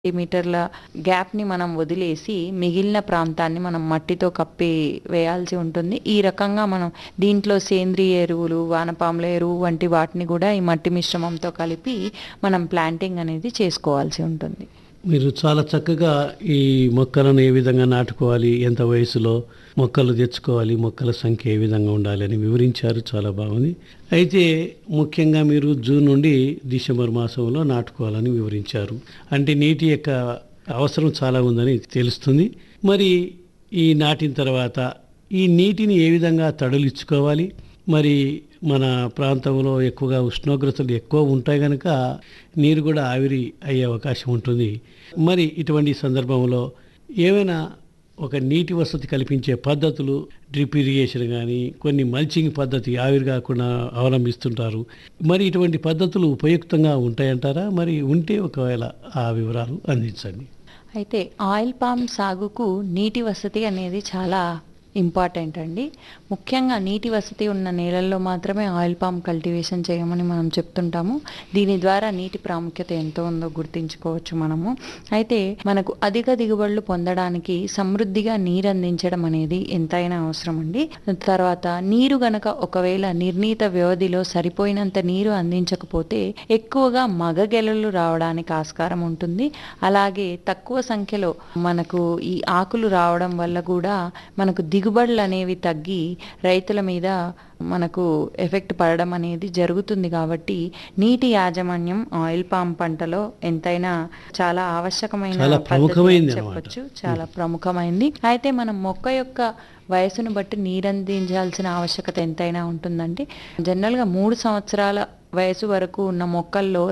మీటర్ల గ్యాప్‌ని మనం వదిలేసి, మిగిలిన ప్రాంతాన్ని మనం మట్టితో కప్పి వేయాల్సి ఉంటుంది. ఈ రకంగా మనం దీంట్లో సేంద్రియ ఎరువులు, వానపాముల ఎరువు వంటి వాటిని గూడా ఈ మట్టి మిశ్రమంతో కలిపి మనం ప్లాంటింగ్ అనేది చేసుకోవాల్సి ఉంటుంది. మీరు చాలా చక్కగా ఈ మొక్కలను ఏ విధంగా నాటుకోవాలి, ఎంత వయసులో మొక్కలు తెచ్చుకోవాలి, మొక్కల సంఖ్య ఏ విధంగా ఉండాలి అని వివరించారు. చాలా బాగుంది. అయితే ముఖ్యంగా మీరు జూన్ నుండి డిసెంబర్ మాసంలో నాటుకోవాలని వివరించారు. అంటే నీటి యొక్క అవసరం చాలా ఉందని తెలుస్తుంది. మరి ఈ నాటిన తర్వాత ఈ నీటిని ఏ విధంగా తడులిచ్చుకోవాలి? మరి మన ప్రాంతంలో ఎక్కువగా ఉష్ణోగ్రతలు ఎక్కువ ఉంటాయి గనక నీరు కూడా ఆవిరి అయ్యే అవకాశం ఉంటుంది. మరి ఇటువంటి సందర్భంలో ఏవైనా ఒక నీటి వసతి కల్పించే పద్ధతులు డ్రిప్ ఇరిగేషన్ గానీ, కొన్ని మల్చింగ్ పద్ధతి ఆవిరి కాకుండా అవలంబిస్తుంటారు. మరి ఇటువంటి పద్ధతులు ఉపయుక్తంగా ఉంటాయంటారా? మరి ఉంటే ఒకవేళ ఆ వివరాలు అందించండి. అయితే ఆయిల్ పామ్ సాగుకు నీటి వసతి అనేది చాలా ఇంపార్టెంట్ అండి. ముఖ్యంగా నీటి వసతి ఉన్న నేలల్లో మాత్రమే ఆయిల్ పామ్ కల్టివేషన్ చేయమని మనం చెప్తుంటాము. దీని ద్వారా నీటి ప్రాముఖ్యత ఎంతో ఉందో గుర్తించుకోవచ్చు మనము. అయితే మనకు అధిక దిగుబడులు పొందడానికి సమృద్ధిగా నీరందించడం అనేది ఎంతైనా అవసరం అండి. తర్వాత నీరు గనక ఒకవేళ నిర్ణీత వ్యవధిలో సరిపోయినంత నీరు అందించకపోతే ఎక్కువగా మగగెలలు రావడానికి ఆస్కారం ఉంటుంది. అలాగే తక్కువ సంఖ్యలో మనకు ఈ ఆకులు రావడం వల్ల గూడా మనకు దిగుబడులు అనేవి తగ్గి రైతుల మీద మనకు ఎఫెక్ట్ పడడం అనేది జరుగుతుంది కాబట్టి నీటి యాజమాన్యం ఆయిల్ పామ్ పంటలో ఎంతైనా చాలా ఆవశ్యకమైన చాలా పద్ధతి అని ప్రముఖమైంది అన్నమాట. చెప్పొచ్చు. చాలా ప్రముఖమైంది. అయితే మనం మొక్క యొక్క వయసును బట్టి నీరందించాల్సిన ఆవశ్యకత ఎంతైనా ఉంటుందండి. జనరల్‌గా 3 సంవత్సరాల వయసు వరకు ఉన్న మొక్కల్లో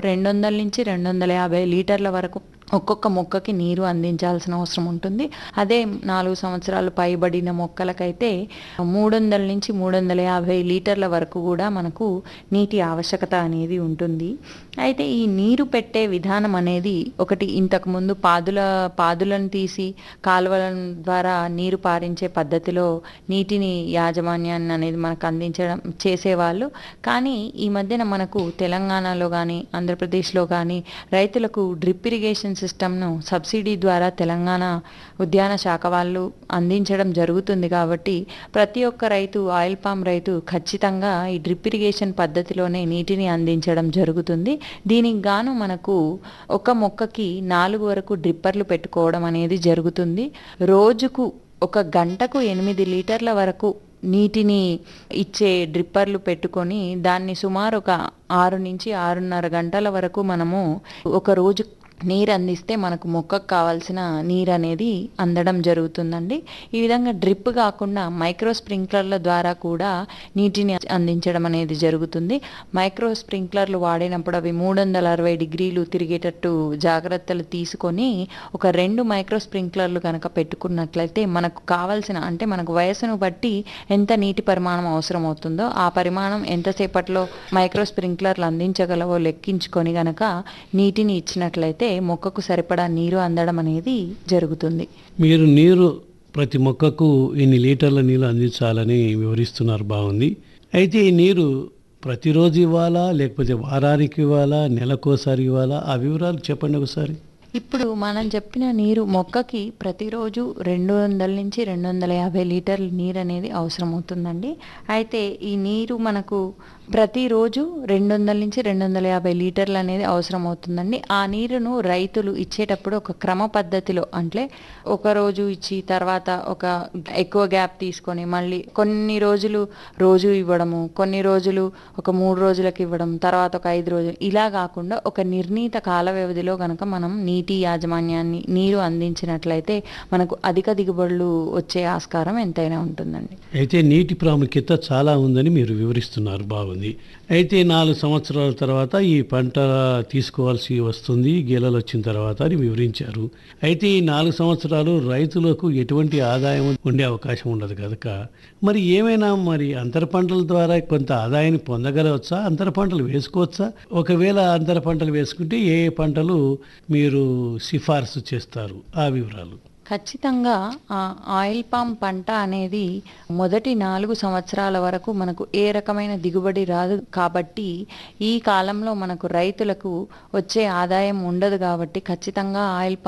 200-250 లీటర్ల వరకు ఒక్కొక్క మొక్కకి నీరు అందించాల్సిన అవసరం ఉంటుంది. అదే 4 సంవత్సరాలు పైబడిన మొక్కలకైతే 300-350 లీటర్ల వరకు గూడా మనకు నీటి ఆవశ్యకత అనేది ఉంటుంది. అయితే ఈ నీరు పెట్టే విధానం అనేది ఒకటి ఇంతకుముందు పాదుల పాదులను తీసి కాలువల ద్వారా నీరు పారించే పద్ధతిలో నీటిని యాజమాన్యాన్ని అనేది మనకు అందించడం చేసేవాళ్ళు. కానీ ఈ మధ్యన మనకు తెలంగాణలో గానీ, ఆంధ్రప్రదేశ్‌లో గానీ రైతులకు డ్రిప్ ఇరిగేషన్ సిస్టమ్‌ను సబ్సిడీ ద్వారా తెలంగాణ ఉద్యాన శాఖ వాళ్ళు అందించడం జరుగుతుంది కాబట్టి ప్రతి ఒక్క రైతు ఆయిల్ పామ్ రైతు ఖచ్చితంగా ఈ డ్రిప్ ఇరిగేషన్ పద్ధతిలోనే నీటిని అందించడం జరుగుతుంది. దీనికి గాను మనకు ఒక మొక్కకి 4 వరకు డ్రిప్పర్లు పెట్టుకోవడం అనేది జరుగుతుంది. రోజుకు ఒక గంటకు 8 లీటర్ల వరకు నీటిని ఇచ్చే డ్రిప్పర్లు పెట్టుకొని దాన్ని సుమారు ఒక 6-6:30 గంటల వరకు మనము ఒక రోజు నీరందిస్తే మనకు మొక్కకు కావాల్సిన నీరనేది అందడం జరుగుతుందండి. ఈ విధంగా డ్రిప్ గాకుండా మైక్రో స్ప్రింక్లర్ల ద్వారా కూడా నీటిని అందించడం అనేది జరుగుతుంది. మైక్రో స్ప్రింక్లర్లు వాడినప్పుడు అవి 360 డిగ్రీలు తిరిగేటట్టు జాగ్రత్తలు తీసుకొని ఒక 2 మైక్రో స్ప్రింక్లర్లు గనక పెట్టుకున్నట్లయితే మనకు కావాల్సిన అంటే మనకు వయసును బట్టి ఎంత నీటి పరిమాణం అవసరం అవుతుందో ఆ పరిమాణం ఎంతసేపట్లో మైక్రో స్ప్రింక్లర్లు అందించగలవో లెక్కించుకొని గనక నీటిని ఇచ్చినట్లయితే మొక్కకు సరిపడా నీరు అందడం అనేది జరుగుతుంది. మీరు నీరు ప్రతి మొక్కకు ఇన్ని లీటర్ల నీళ్ళు అందించాలని వివరిస్తున్నారు బాగుంది. అయితే ఈ నీరు ప్రతిరోజు ఇవ్వాలా? లేకపోతే వారానికి ఇవ్వాలా? నెలకోసారి ఇవ్వాలా? ఆ వివరాలు చెప్పండి ఒకసారి. ఇప్పుడు మనం చెప్పిన నీరు మొక్కకి ప్రతిరోజు 200-250 లీటర్ల నీరనేది అవసరమవుతుందండి. అయితే ఈ నీరు మనకు ప్రతిరోజు 200-250 లీటర్లనేది అవసరమవుతుందండి. ఆ నీరును రైతులు ఇచ్చేటప్పుడు ఒక క్రమ పద్ధతిలో అంటే ఒక రోజు ఇచ్చి తర్వాత ఒక ఎక్కువ గ్యాప్ తీసుకొని మళ్ళీ కొన్ని రోజులు రోజు ఇవ్వడము, కొన్ని రోజులు ఒక 3 రోజులకి ఇవ్వడం, తర్వాత ఒక 5 రోజులు ఇలా గాకుండా ఒక నిర్ణీత కాల వ్యవధిలో గనక మనం నీటి యాజమాన్యాన్ని నీరు అందించినట్లయితే మనకు అధిక దిగుబడులు వచ్చే ఆస్కారం ఎంతైనా ఉంటుందండి. అయితే నీటి ప్రాముఖ్యత చాలా ఉందని మీరు వివరిస్తున్నారు బాగుంది. అయితే 4 సంవత్సరాల తర్వాత ఈ పంట తీసుకోవాల్సి వస్తుంది గెలలు వచ్చిన తర్వాత అని వివరించారు. అయితే ఈ 4 సంవత్సరాలు రైతులకు ఎటువంటి ఆదాయం ఉండే అవకాశం ఉండదు గనక మరి ఏమైనా మరి అంతర పంటల ద్వారా కొంత ఆదాయాన్ని పొందగలవచ్చా? అంతర పంటలు వేసుకోవచ్చా? ఒకవేళ అంతర పంటలు వేసుకుంటే ఏ ఏ పంటలు మీరు సిఫార్సు చేస్తారు? ఆ వివరాలు. ఖచ్చితంగా ఆ ఆయిల్ పామ్ పంట అనేది మొదటి 4 సంవత్సరాల వరకు మనకు ఏ రకమైన దిగుబడి రాదు కాబట్టి ఈ కాలంలో మనకు రైతులకు వచ్చే ఆదాయం ఉండదు కాబట్టి ఖచ్చితంగా ఆయిల్